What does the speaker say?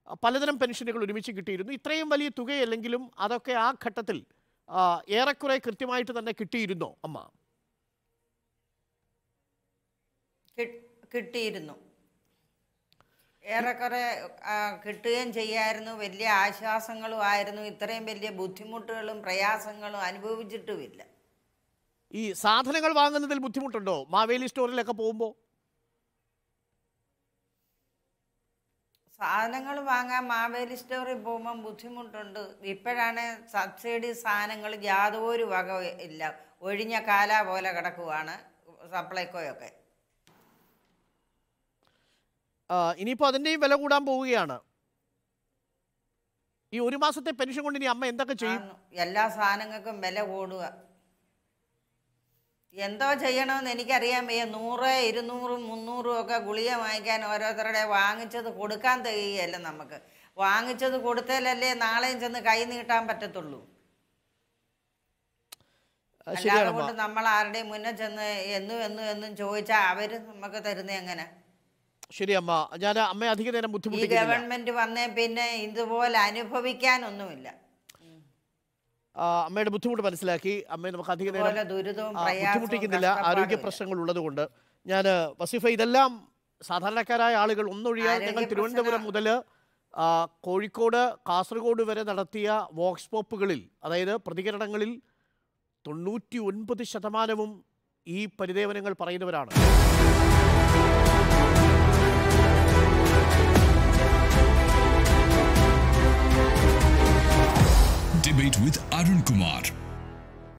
ആ, പലതരം പെൻഷനുകൾ ഒരുമിച്ച് കിട്ടിയിരുന്നു ഇത്രയും വലിയ തുകയല്ലെങ്കിലും അതൊക്കെ ആ ഘട്ടത്തിൽ ആ, ഏറെക്കുറെ കൃത്യമായിട്ട് തന്നെ കിട്ടിയിരുന്നോ അമ്മ കി- കിട്ടിയിരുന്നു ഏറെക്കുറെ ആ, കിട്ടുകയും ചെയ്യായിരുന്നു വലിയ ആശ്വാസങ്ങളും ആയിരുന്നു ഇത്രയും വലിയ ബുദ്ധിമുട്ടുകളും പ്രയാസങ്ങളും അനുഭവിച്ചിട്ടുമില്ല ഈ സാധനങ്ങൾ വാങ്ങുന്നതിൽ ബുദ്ധിമുട്ടുണ്ടോ മാവേലി സ്റ്റോറിലൊക്കെ പോകുമ്പോൾ സാധനങ്ങൾ വാങ്ങാൻ മാവേലി സ്റ്റോറിൽ പോകുമ്പം ബുദ്ധിമുട്ടുണ്ട് ഇപ്പോഴാണ് സബ്സിഡി സാധനങ്ങൾ യാതൊരു വക ഇല്ല ഒഴിഞ്ഞ കാല പോലെ കിടക്കുവാണ് സപ്ലൈക്കോയൊക്കെ ഇനിയിപ്പോൾ അതിൻ്റെയും വില കൂടാൻ പോവുകയാണ് ഈ ഒരു മാസത്തെ പെൻഷൻ കൊണ്ട് ഇനി അമ്മ എന്തൊക്കെ ചെയ്യും ആന്നു. എല്ലാ സാധനങ്ങൾക്കും വില കൂടുക എന്തോ ചെയ്യണമെന്ന് എനിക്കറിയാൻ വയ്യ നൂറ് ഇരുന്നൂറും മുന്നൂറും ഒക്കെ ഗുളിക വാങ്ങിക്കാൻ ഓരോരുത്തരുടെ വാങ്ങിച്ചത് കൊടുക്കാൻ തികയല്ല നമുക്ക് വാങ്ങിച്ചത് കൊടുത്താലല്ലേ നാളെയും ചെന്ന് കൈ നീട്ടാൻ പറ്റത്തുള്ളൂ ആ, അല്ലാതെ ശരിയാണ് അമ്മ കൊണ്ട് നമ്മൾ ആരുടെയും മുന്നേ ചെന്ന് എന്നും എന്നും എന്നും ചോദിച്ചാൽ അവര് നമുക്ക് തരുന്നത് എങ്ങനെ ശരി അമ്മ ഞാൻ അമ്മയെ അധിക നേരം ഈ ബുദ്ധിമുട്ടിക്കുന്നില്ല ഗവൺമെന്റ് വന്നേ പിന്നെ ഇതുപോലെ അനുഭവിക്കാനൊന്നുമില്ല ആ, അമ്മയുടെ ബുദ്ധിമുട്ട് മനസ്സിലാക്കി അമ്മയെ നമുക്ക് അധിക നേരം ഇതുപോലെ ദുരിതവും ആ, പ്രയാസവും ബുദ്ധിമുട്ടിക്കുന്നില്ല ആരോഗ്യ കഷ്ടപ്പാടുമില്ല. പ്രശ്നങ്ങൾ ഉള്ളതുകൊണ്ട് ഞാൻ വസീഫ ഇതെല്ലാം സാധാരണക്കാരായ ആളുകൾ ഒന്നൊഴിയാൽ ഞങ്ങൾ ആരോഗ്യ തിരുവനന്തപുരം മുതൽ കോഴിക്കോട് കാസർഗോഡ് വരെ നടത്തിയ വോക്സ് പോപ്പുകളിൽ അതായത് പ്രതികരണങ്ങളിൽ തൊണ്ണൂറ്റി ഒൻപത് ശതമാനവും ഈ പരിദേവനങ്ങൾ പറയുന്നവരാണ് Debate with Arun Kumar